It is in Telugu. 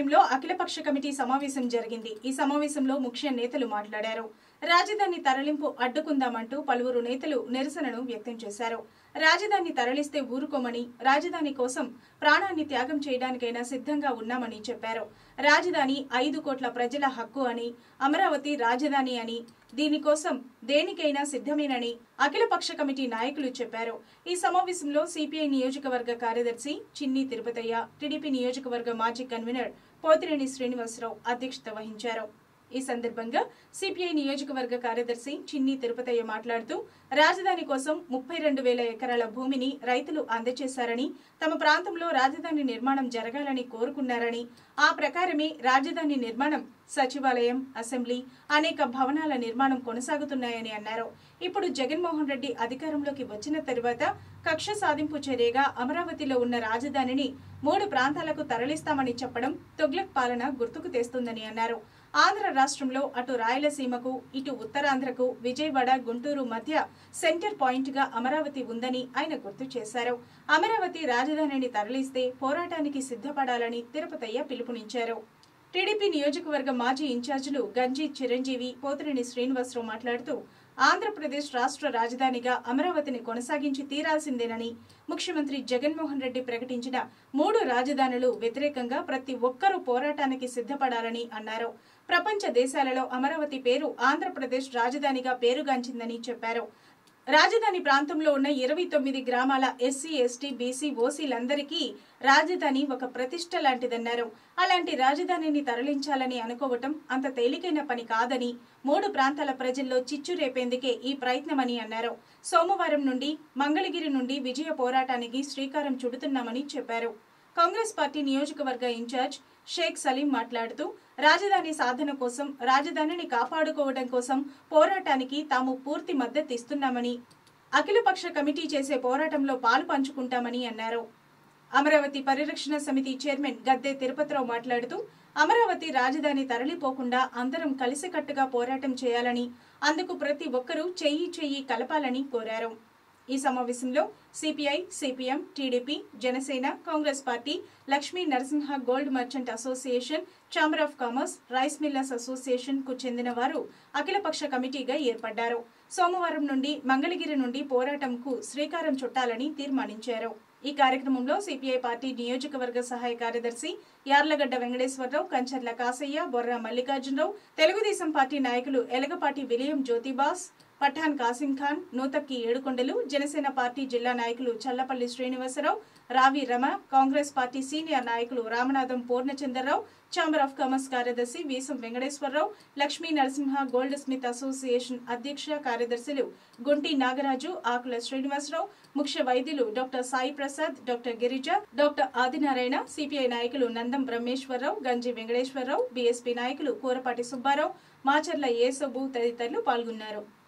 కార్యాలయంలో అఖిలపక్ష కమిటీ సమావేశం జరిగింది ఈ సమావేశంలో ముఖ్య నేతలు మాట్లాడారు రాజధాని తరలింపు అడ్డుకుందామంటూ పలువురు నేతలు నిరసనను వ్యక్తం చేశారు రాజధాని తరలిస్తే ఊరుకోమని రాజధాని కోసం ప్రాణాన్ని త్యాగం చేయడానికైనా సిద్ధంగా ఉన్నామని చెప్పారు రాజధాని ఐదు కోట్ల ప్రజల హక్కు అని అమరావతి రాజధాని అని దీనికోసం దేనికైనా సిద్ధమేనని అఖిలపక్ష కమిటీ నాయకులు చెప్పారు ఈ సమావేశంలో సిపిఐ నియోజకవర్గ కార్యదర్శి చిన్ని తిరుపతయ్య టీడీపీ నియోజకవర్గ మాజీ కన్వీనర్ పోతిరేని శ్రీనివాసరావు అధ్యక్షత వహించారు ఈ సందర్భంగా సిపిఐ నియోజకవర్గ కార్యదర్శి చిన్ని తిరుపతయ్య మాట్లాడుతూ రాజధాని కోసం ముప్పై రెండు వేల ఎకరాల భూమిని రైతులు అందజేశారని తమ ప్రాంతంలో రాజధాని నిర్మాణం జరగాలని కోరుకున్నారని ఆ ప్రకారమే రాజధాని నిర్మాణం సచివాలయం అసెంబ్లీ అనేక భవనాల నిర్మాణం కొనసాగుతున్నాయని అన్నారు ఇప్పుడు జగన్మోహన్ రెడ్డి అధికారంలోకి వచ్చిన తరువాత కక్ష సాధింపు చర్యగా అమరావతిలో ఉన్న రాజధానిని మూడు ప్రాంతాలకు తరలిస్తామని చెప్పడం తుగ్లక్ పాలన గుర్తుకు తెస్తుందని అన్నారు ఆంధ్ర రాష్ట్రంలో అటు రాయలసీమకు ఇటు ఉత్తరాంధ్రకు విజయవాడ గుంటూరు మధ్య సెంటర్ పాయింట్ గా అమరావతి ఉందని ఆయన గుర్తు చేశారు అమరావతి రాజధానిని తరలిస్తే పోరాటానికి సిద్ధపడాలని తిరుపతయ్య పిలుపునిచ్చారు టీడీపీ నియోజకవర్గ మాజీ ఇన్ఛార్జీలు గంజి చిరంజీవి పోతిరెడ్డి శ్రీనివాసరావు మాట్లాడుతూ ఆంధ్రప్రదేశ్ రాష్ట్ర రాజధానిగా అమరావతిని కొనసాగించి తీరాల్సిందేనని ముఖ్యమంత్రి జగన్మోహన్ రెడ్డి ప్రకటించిన మూడు రాజధానులు వ్యతిరేకంగా ప్రతి ఒక్కరూ పోరాటానికి సిద్ధపడాలని అన్నారు ప్రపంచ దేశాలలో అమరావతి పేరు ఆంధ్రప్రదేశ్ రాజధానిగా పేరుగాంచిందని చెప్పారు రాజధాని ప్రాంతంలో ఉన్న ఇరవై తొమ్మిది గ్రామాల ఎస్సీ ఎస్టీ బీసీ ఓసీలందరికీ రాజధాని ఒక ప్రతిష్ట లాంటిదన్నారు అలాంటి రాజధానిని తరలించాలని అనుకోవటం అంత తేలికైన పని కాదని మూడు ప్రాంతాల ప్రజల్లో చిచ్చు రేపేందుకే ఈ ప్రయత్నమని అన్నారు సోమవారం నుండి మంగళగిరి నుండి విజయ పోరాటానికి శ్రీకారం చుడుతున్నామని చెప్పారు కాంగ్రెస్ పార్టీ నియోజకవర్గ ఇన్ఛార్జ్ షేక్ సలీం మాట్లాడుతూ రాజధాని సాధన కోసం రాజధానిని కాపాడుకోవడం కోసం పోరాటానికి తాము పూర్తి మద్దతు ఇస్తున్నామని అఖిలపక్ష కమిటీ చేసే పోరాటంలో పాలు పంచుకుంటామని అన్నారు అమరావతి పరిరక్షణ సమితి చైర్మన్ గద్దె తిరుపతిరావు మాట్లాడుతూ అమరావతి రాజధాని తరలిపోకుండా అందరం కలిసికట్టుగా పోరాటం చేయాలని అందుకు ప్రతి ఒక్కరూ చెయ్యి చెయ్యి కలపాలని కోరారు ఈ సమావేశంలో CPI CPM TDP Janasena Congress party Lakshmi Narasimha gold merchant association chamber of commerce rice millers association కు చెందిన వారు అఖిలపక్ష కమిటీగా ఏర్పడ్డారు సోమవారం నుండి మంగళగిరి నుండి పోరాటంకు శ్రీకారం చుట్టాలని తీర్మానించారు ఈ కార్యక్రమంలో సిపిఐ పార్టీ నియోజకవర్గ సహాయ కార్యదర్శి యార్లగడ్డ వెంకటేశ్వరరావు కంచర్ల కాసయ్య బొర్రా మల్లికార్జునరావు తెలుగుదేశం పార్టీ నాయకులు ఎలగపాటి విలియం జ్యోతిబాస్ పఠాన్ కాసిం ఖాన్ నూతక్కి ఏడుకొండలు జనసేన పార్టీ జిల్లా నాయకులు చల్లపల్లి శ్రీనివాసరావు రావి రమ కాంగ్రెస్ పార్టీ సీనియర్ నాయకులు Ramanatham Purnachandra Rao chamber of commerce కార్యదర్శి Veesam Venkateswara Rao Lakshmi Narasimha gold smith association అధ్యక్ష కార్యదర్శులు గుంటి నాగరాజు ఆకుల శ్రీనివాసరావు ముఖ్య వైద్యులు doctor Sai Prasad doctor Girija doctor Adinarayana CPI నాయకులు నందం బ్రహ్మేశ్వరరావు గంజి వెంకటేశ్వరరావు బీఎస్పీ నాయకులు కూరపాటి సుబ్బారావు మాచర్ల ఏసబు తదితరులు పాల్గొన్నారు